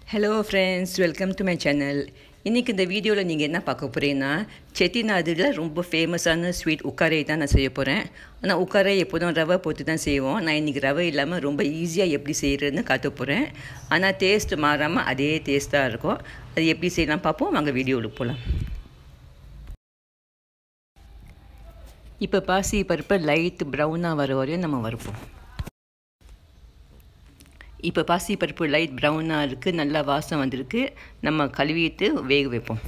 hello friends welcome to my channel இன்றைக்கி இந்த வீடியோவில் நீங்கள் என்ன பார்க்க போகிறீங்கன்னா செட்டிநாடில் ரொம்ப ஃபேமஸான ஸ்வீட் உக்காரை தான் நான் செய்ய போகிறேன் ஆனால் உக்காரை எப்போதும் ரவை போட்டு தான் செய்வோம் நான் இன்றைக்கி ரவை இல்லாமல் ரொம்ப ஈஸியாக எப்படி செய்கிறதுன்னு காட்ட போகிறேன் ஆனால் டேஸ்ட் மாறாமல் அதே டேஸ்ட்டாக இருக்கும் அது எப்படி செய்யலாம் பார்ப்போம் வாங்க வீடியோவில் போகலாம் இப்போ பாசி பருப்பை லைட் ப்ரௌனாக வர வரையும் நம்ம வறுப்போம் இப்போ பாசி பருப்பு லைட் ப்ரௌனாக இருக்குது நல்லா வாசம் வந்திருக்கு நம்ம கழுவிட்டு வேக வைப்போம்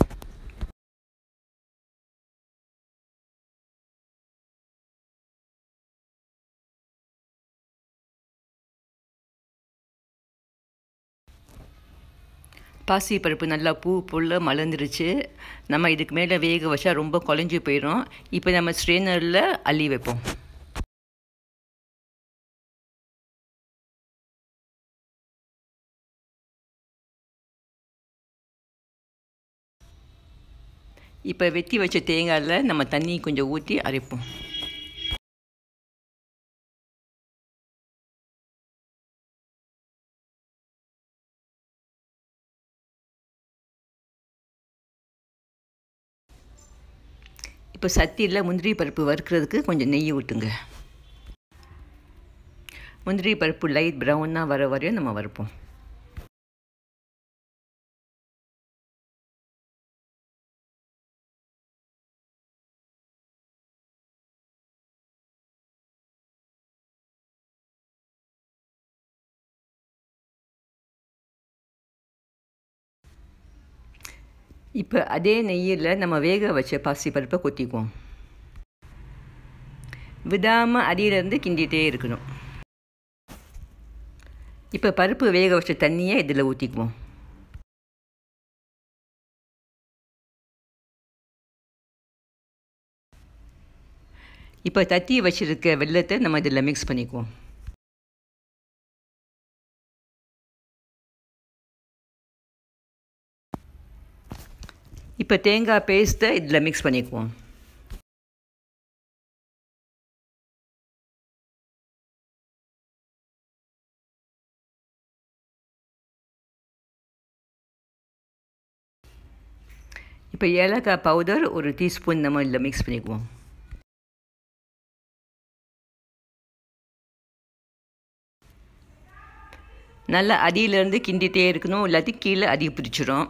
பாசி பருப்பு நல்லா பூ புல்ல மலர்ந்துருச்சு நம்ம இதுக்கு மேலே வேக வச்சா ரொம்ப குழஞ்சி போயிடும் இப்போ நம்ம ஸ்ட்ரெயினரில் அள்ளி வைப்போம் இப்போ வெட்டி வச்ச தேங்காயில் நம்ம தண்ணி கொஞ்சம் ஊற்றி அரைப்போம் இப்போ சத்தியில் முந்திரி பருப்பு வறுக்கிறதுக்கு கொஞ்சம் நெய் ஊற்றுங்க முந்திரி பருப்பு லைட் ப்ரௌனாக வர வரையும் நம்ம வறுப்போம் இப்போ அதே நெய்யில் நம்ம வேக வச்ச பாசி பருப்பை கொத்திக்குவோம் விடாமல் அடியிலேருந்து கிண்டிகிட்டே இருக்கணும் இப்போ பருப்பு வேக வச்ச தண்ணியை இதில் ஊற்றிக்குவோம் இப்போ தத்தி வச்சுருக்க வெள்ளத்தை நம்ம இதில் மிக்ஸ் பண்ணிக்குவோம் இப்போ தேங்காய் பேஸ்ட்டை இதில் மிக்ஸ் பண்ணிக்குவோம் இப்போ ஏலக்காய் பவுடர் ஒரு டீஸ்பூன் நம்ம இதில் மிக்ஸ் பண்ணிக்குவோம் நல்லா அடியிலேருந்து கிண்டிகிட்டே இருக்கணும் இல்லாட்டி கீழே அடி பிடிச்சிரும்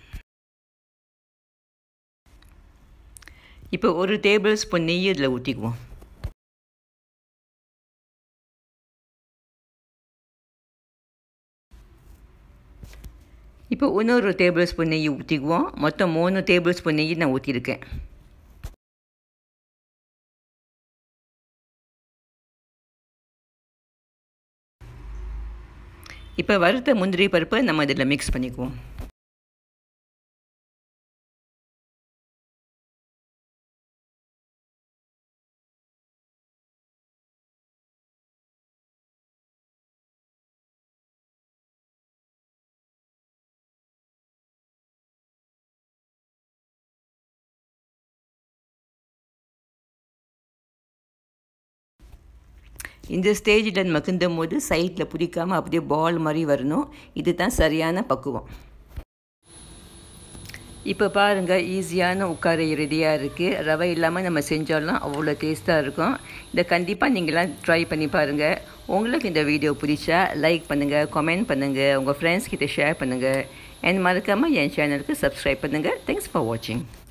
இப்போ ஒரு டேபிள் ஸ்பூன் நெய் இதில் ஊற்றிக்குவோம் இப்போ இன்னொரு டேபிள் ஸ்பூன் நெய் ஊற்றிக்குவோம் மொத்தம் மூணு டேபிள் ஸ்பூன் நெய் நான் ஊற்றிருக்கேன் இப்போ வறுத்த முந்திரி பருப்பை நம்ம இதில் மிக்ஸ் பண்ணிக்குவோம் இந்த ஸ்டேஜில் நம்ம கிண்டும் போது சைட்டில் பிடிக்காமல் அப்படியே பால் மாதிரி வரணும் இது தான் சரியான பக்குவம் இப்போ பாருங்கள் ஈஸியான உட்கார ரெடியாக இருக்குது ரவை இல்லாமல் நம்ம செஞ்சாலும் அவ்வளோ டேஸ்ட்டாக இருக்கும் இதை கண்டிப்பாக நீங்களாம் ட்ரை பண்ணி பாருங்கள் உங்களுக்கு இந்த வீடியோ பிடிச்சா லைக் பண்ணுங்கள் கமெண்ட் பண்ணுங்கள் உங்கள் ஃப்ரெண்ட்ஸ் கிட்ட ஷேர் பண்ணுங்கள் அண்ட் மறக்காமல் என் சேனலுக்கு சப்ஸ்கிரைப் பண்ணுங்கள் தேங்க்ஸ் ஃபார் வாட்சிங்